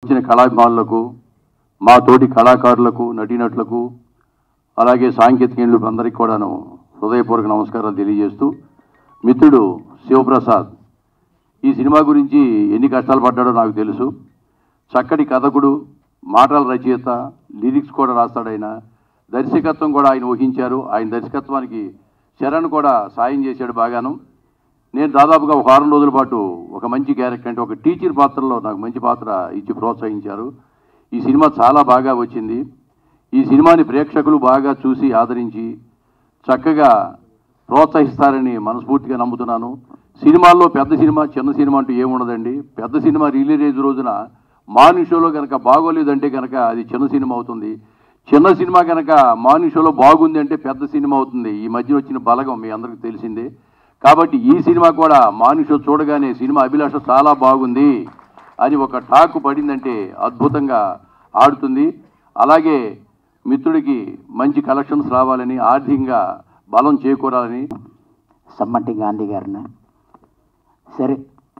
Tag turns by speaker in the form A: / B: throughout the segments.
A: ఇచ్చిన కళాభిమానులకు మా తోటి కళాకారులకు నటీనటులకు అలాగే సాంకేతికేయులకు అందరికీ కూడాను హృదయపూర్వక నమస్కారాలు తెలియజేస్తూ మిత్రుడు శివప్రసాద్ ఈ సినిమా గురించి ఎన్ని కష్టాలు పడ్డాడో నాకు తెలుసు చక్కటి కథకుడు మాటల రచయిత లిరిక్స్ కూడా రాస్తాడు ఆయన దర్శకత్వం కూడా ఆయన ఊహించారు ఆయన దర్శకత్వానికి చరణ్ కూడా సాయం చేశాడు బాగాను నేను దాదాపుగా ఒక వారం రోజుల పాటు ఒక మంచి క్యారెక్టర్ అంటే ఒక టీచర్ పాత్రలో నాకు మంచి పాత్ర ఇచ్చి ప్రోత్సహించారు ఈ సినిమా చాలా బాగా వచ్చింది ఈ సినిమాని ప్రేక్షకులు బాగా చూసి ఆదరించి చక్కగా ప్రోత్సహిస్తారని మనస్ఫూర్తిగా నమ్ముతున్నాను సినిమాల్లో పెద్ద సినిమా చిన్న సినిమా అంటూ ఏముండదండి పెద్ద సినిమా రిలీజ్ రోజున మార్నింగ్ షోలో కనుక బాగోలేదంటే కనుక అది చిన్న సినిమా అవుతుంది చిన్న సినిమా కనుక మార్నింగ్ షోలో బాగుంది అంటే పెద్ద సినిమా అవుతుంది ఈ మధ్య వచ్చిన బలగం మీ అందరికీ తెలిసిందే కాబట్టి ఈ సినిమా కూడా మార్నింగ్ షో చూడగానే సినిమా అభిలాష చాలా బాగుంది అని ఒక టాక్ పడిందంటే అద్భుతంగా ఆడుతుంది అలాగే మిత్రుడికి మంచి కలెక్షన్స్ రావాలని ఆర్థికంగా బలం చేకూరాలని
B: సమ్మటి గాంధీ గారిని సరే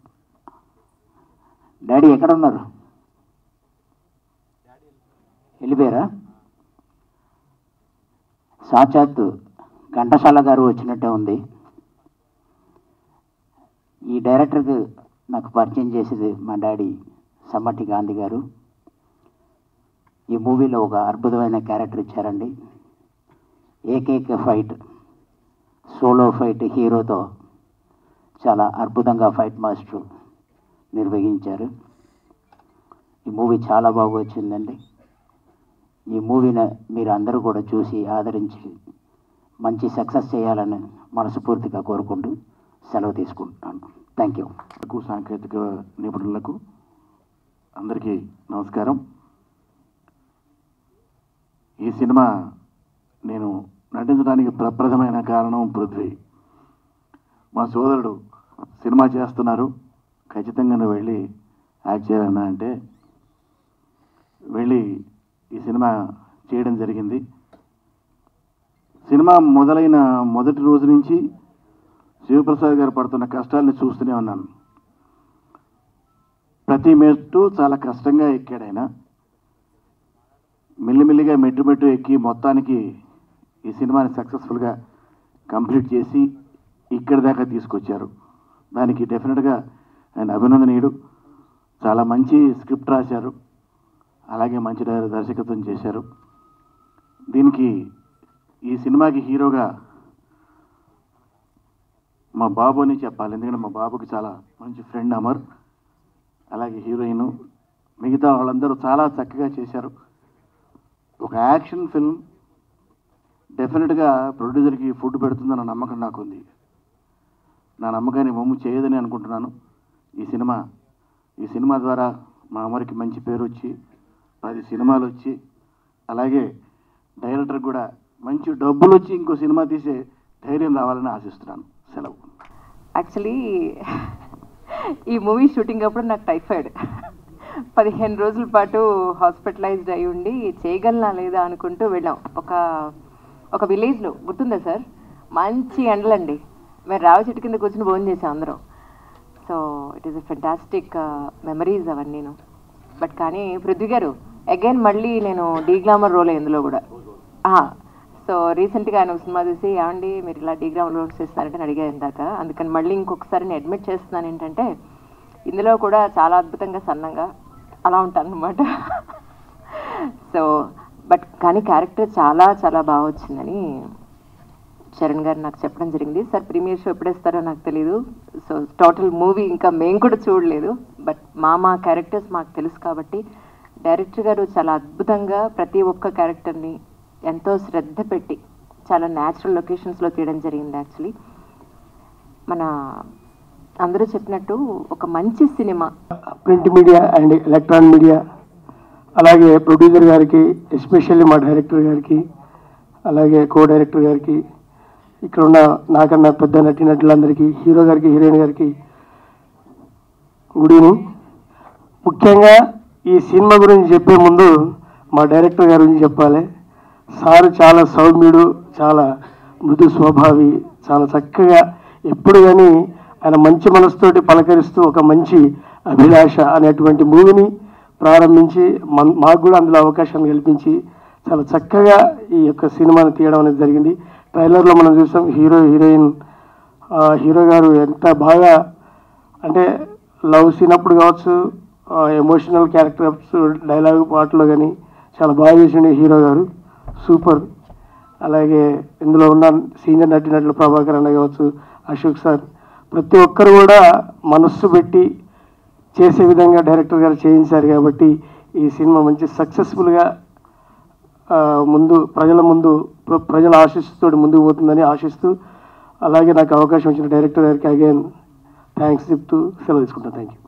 B: డాడీ ఎక్కడ ఉన్నారు వెళ్ళిపోయారా సాక్షాత్తు ఘంటసాల గారు వచ్చినట్టే ఉంది ఈ డైరెక్టర్కి నాకు పరిచయం చేసేది మా డాడీ సమ్మటి గాంధీ గారు ఈ మూవీలో ఒక అద్భుతమైన క్యారెక్టర్ ఇచ్చారండి ఏకైక ఫైట్ సోలో ఫైట్ హీరోతో చాలా అద్భుతంగా ఫైట్ మాస్టర్ నిర్వహించారు ఈ మూవీ చాలా బాగా వచ్చిందండి ఈ మూవీని మీరు అందరూ కూడా చూసి ఆదరించి మంచి సక్సెస్ చేయాలని మనస్ఫూర్తిగా కోరుకుంటూ సెలవు తీసుకుంటున్నాను థ్యాంక్ యూ
C: కు సాంకేతిక నిపుణులకు అందరికీ నమస్కారం ఈ సినిమా నేను నటించడానికి ప్రప్రథమైన కారణం పృథ్వీ మా సోదరుడు సినిమా చేస్తున్నారు ఖచ్చితంగా నువ్వు వెళ్ళి యాక్ట్ చేయాలన్నా అంటే వెళ్ళి ఈ సినిమా చేయడం జరిగింది సినిమా మొదలైన మొదటి రోజు నుంచి శివప్రసాద్ గారు పడుతున్న కష్టాలని చూస్తూనే ఉన్నాను ప్రతి మెట్టు చాలా కష్టంగా ఎక్కాడు ఆయన మెల్లిమెల్లిగా మెట్టు మెట్టు ఎక్కి మొత్తానికి ఈ సినిమాని సక్సెస్ఫుల్గా కంప్లీట్ చేసి ఇక్కడి దాకా తీసుకొచ్చారు దానికి డెఫినెట్గా ఆయన అభినందనీయుడు చాలా మంచి స్క్రిప్ట్ రాశారు అలాగే మంచి డైర- దర్శకత్వం చేశారు దీనికి ఈ సినిమాకి హీరోగా మా బాబు అని చెప్పాలి ఎందుకంటే మా బాబుకి చాలా మంచి ఫ్రెండ్ అమర్ అలాగే హీరోయిన్ మిగతా వాళ్ళందరూ చాలా చక్కగా చేశారు ఒక యాక్షన్ ఫిల్మ్ డెఫినెట్గా ప్రొడ్యూసర్కి ఫుడ్ పెడుతుందన్న నమ్మకం నాకు ఉంది నా నమ్మకాన్ని మమ్ము చేయదని అనుకుంటున్నాను ఈ సినిమా ఈ సినిమా ద్వారా మా అమరికి మంచి పేరు వచ్చి పది సినిమాలు వచ్చి అలాగే డైరెక్టర్ కూడా మంచి డబ్బులు వచ్చి ఇంకో సినిమా తీసే ధైర్యం రావాలని ఆశిస్తున్నాను సెలవు
D: యాక్చువల్లీ ఈ మూవీ షూటింగ్ అప్పుడు నాకు టైఫాయిడ్ పదిహేను రోజుల పాటు హాస్పిటలైజ్డ్ అయి ఉండి చేయగలనా లేదా అనుకుంటూ వెళ్ళాం ఒక ఒక విలేజ్లో గుర్తుందా సార్ మంచి ఎండలండి మేము రావి చెట్టు కింద కూర్చుని భోజనం చేసాం అందరం so it is a fantastic memories అవన్నీను బట్ కానీ పృథ్వీ గారు అగైన్ మళ్ళీ నేను డీ గ్లామర్ రోల్ ఇందులో కూడా సో రీసెంట్గా ఆయన ఒక సినిమా చూసి ఏమండి మీరు ఇలా డీ గ్లామర్ రోల్స్ చేస్తున్నారంటే నేను అడిగాను ఇందాక అందుకని మళ్ళీ ఇంకొకసారి నేను అడ్మిట్ చేస్తున్నాను ఏంటంటే ఇందులో కూడా చాలా అద్భుతంగా సన్నంగా అలా ఉంటాను అనమాట సో బట్ కానీ క్యారెక్టర్ చాలా చాలా బాగా వచ్చిందని చరణ్ గారు నాకు చెప్పడం జరిగింది సార్ ప్రీమియర్ షో ఎప్పుడేస్తారో నాకు తెలియదు సో టోటల్ మూవీ ఇంకా మేము కూడా చూడలేదు బట్ మా మా క్యారెక్టర్స్ మాకు తెలుసు కాబట్టి డైరెక్టర్ గారు చాలా అద్భుతంగా ప్రతి ఒక్క క్యారెక్టర్ని ఎంతో శ్రద్ధ పెట్టి చాలా న్యాచురల్ లొకేషన్స్లో తీయడం జరిగింది యాక్చువల్లీ మన అందరూ చెప్పినట్టు ఒక మంచి cinema
E: print media and electronic media అలాగే ప్రొడ్యూసర్ గారికి ఎస్పెషల్లీ మా డైరెక్టర్ గారికి అలాగే కో డైరెక్టర్ గారికి ఇక్కడ ఉన్న నాకన్నా పెద్ద నటీనటులందరికీ హీరో గారికి హీరోయిన్ గారికి గుడ్ ఈవినింగ్ ముఖ్యంగా ఈ సినిమా గురించి చెప్పే ముందు మా డైరెక్టర్ గారి గురించి చెప్పాలి సార్ చాలా సౌమ్యుడు చాలా మృదు స్వభావి చాలా చక్కగా ఎప్పుడు కానీ ఆయన మంచి మనసుతోటి పలకరిస్తూ ఒక మంచి అభిలాష అనేటువంటి మూవీని ప్రారంభించి మన్ మాకు కూడా అందులో అవకాశాన్ని కల్పించి చాలా చక్కగా ఈ యొక్క సినిమాని తీయడం అనేది జరిగింది ట్రైలర్లో మనం చూసాం హీరో హీరోయిన్ ఆ, హీరో గారు ఎంత బాగా అంటే లవ్ సీన్ అప్పుడు కావచ్చు ఎమోషనల్ క్యారెక్టర్స్ డైలాగ్ పాటలో కానీ చాలా బాగా చేసిండు హీరో గారు సూపర్ అలాగే ఇందులో ఉన్న సీనియర్ నటినట్లు ప్రభాకర్ అన్న కావచ్చు అశోక్ సార్ ప్రతి ఒక్కరు కూడా మనస్సు పెట్టి చేసే విధంగా డైరెక్టర్ గారు చేయించారు కాబట్టి ఈ సినిమా మంచి సక్సెస్ఫుల్గా ముందు ప్రజల ముందు ప్ర- ప్రజల ఆశిస్తుతో ముందుకు పోతుందని ఆశిస్తూ అలాగే నాకు అవకాశం ఇచ్చిన డైరెక్టర్ గారికి అగైన్ థ్యాంక్స్ చెప్తూ సెలవు తీసుకుంటాను థ్యాంక్ యూ